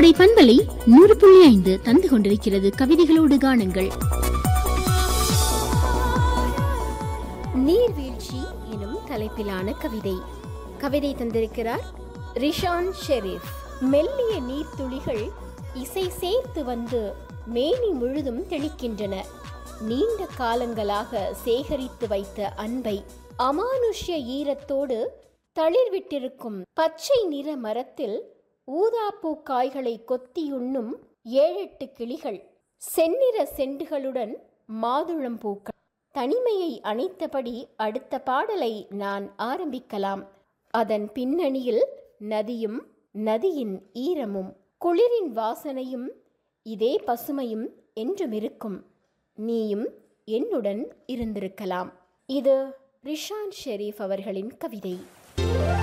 கோடை பண்பலை நூறு புள்ளி ஐந்து தந்து கொண்டிருக்கிறது கவிதைகளோடு காணுங்கள் நீர்வீழ்ச்சி எனும் தலைப்பிலான கவிதை கவிதை தந்திருக்கிறார் ரிஷான் ஷெரீப் மெல்லிய நீர்த்துளிகள் இசை சேர்த்து வந்து மேனி முழுதும் தெளிக்கின்றன நீண்ட காலங்களாக சேகரித்து வைத்த அன்பை அமானுஷ்ய ஈரத்தோடு தளிர்விட்டிருக்கும் பச்சை நிற மரத்தில் ஊதாப்பூ காய்களை கொத்தியுண்ணும் ஏழெட்டு கிளிகள் செந்நிற செண்டுகளுடன் மாதுளம் பூக்கள் தனிமையை அணைத்தபடி அடுத்த பாடலை நான் ஆரம்பிக்கலாம் அதன் பின்னணியில் நதியும் நதியின் ஈரமும் குளிரின் வாசனையும் இதே பசுமையும் என்றும் இருக்கும் நீயும் என்னுடன் இருந்திருக்கலாம் இது ரிஷான் ஷெரீப் அவர்களின் கவிதை